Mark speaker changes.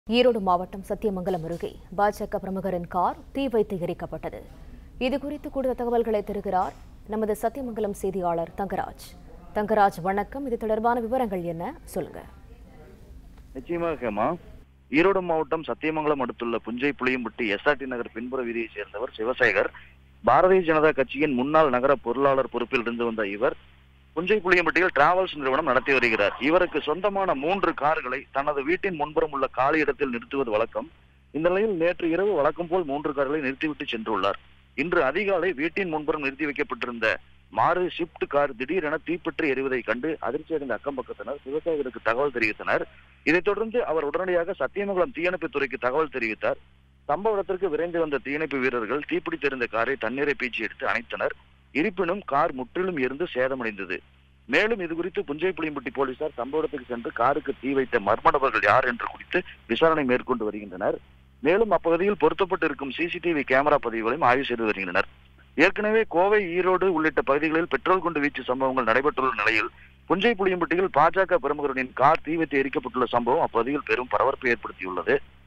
Speaker 1: ஈரோடு மாவட்டம் சத்தியமங்கலம் அருகே பாஜக பிரமுகரின் கார் தீ வைத்து எரிக்கப்பட்டது இதுகுறித்து கூடுதல் தகவல்களை தருகிறார் நமது சத்தியமங்கலம் செய்தியாளர் தங்கராஜ் தங்கராஜ் வணக்கம் இது தொடர்பான விவரங்கள் என்ன சொல்லுங்க
Speaker 2: நிச்சயமாக ஹேமா ஈரோடு மாவட்டம் சத்தியமங்கலம் அடுத்துள்ள புஞ்சை புளியம்பட்டி எஸ்ஆர்டி நகர் பின்புற வீதியைச் சேர்ந்தவர் சிவசேகர் பாரதிய ஜனதா கட்சியின் முன்னாள் நகர பொருளாளர் பொறுப்பில் இருந்து வந்த இவர் புஞ்சை புளியம்பட்டியில் டிராவல்ஸ் நிறுவனம் நடத்தி வருகிறார் இவருக்கு சொந்தமான மூன்று கார்களை தனது வீட்டின் முன்புறம் உள்ள காலி இடத்தில் நிறுத்துவது வழக்கம் இந்த நிலையில் நேற்று இரவு வழக்கம் போல் மூன்று கார்களை நிறுத்திவிட்டு சென்றுள்ளார் இன்று அதிகாலை வீட்டின் முன்புறம் நிறுத்தி வைக்கப்பட்டிருந்த மாறு ஷிப்ட் கார் திடீரென தீப்பற்றி எரிவதை கண்டு அதிர்ச்சியடைந்த அக்கம் பக்கத்தினர் சிவசேகருக்கு தகவல் தெரிவித்தனர் இதைத் தொடர்ந்து அவர் உடனடியாக சத்தியமங்கலம் தீயணைப்புத் துறைக்கு தகவல் தெரிவித்தார் சம்பவ இடத்திற்கு விரைந்து வந்த தீயணைப்பு வீரர்கள் தீப்பிடித்திருந்த காரை தண்ணீரை பீச்சி எடுத்து அணைத்தனர் இருப்பினும் கார் முற்றிலும் எரிந்து சேதமடைந்தது மேலும் இது குறித்து புஞ்சை புளியம்பட்டி போலீசார் சம்பவ இடத்துக்கு சென்று காருக்கு தீ வைத்த மர்ம நபர்கள் யார் என்று குறித்து விசாரணை மேற்கொண்டு வருகின்றனர் மேலும் அப்பகுதியில் பொருத்தப்பட்டு இருக்கும் சிசிடிவி கேமரா பதிவுகளையும் ஆய்வு செய்து வருகின்றனர் ஏற்கனவே கோவை ஈரோடு உள்ளிட்ட பகுதிகளில் பெட்ரோல் குண்டு வீச்சு சம்பவங்கள் நடைபெற்றுள்ள நிலையில் புஞ்சை புளியம்பட்டியில் பாஜக பிரமுகரின் கார் தீ வைத்து எரிக்கப்பட்டுள்ள சம்பவம் அப்பகுதியில் பெரும் பரபரப்பை ஏற்படுத்தியுள்ளது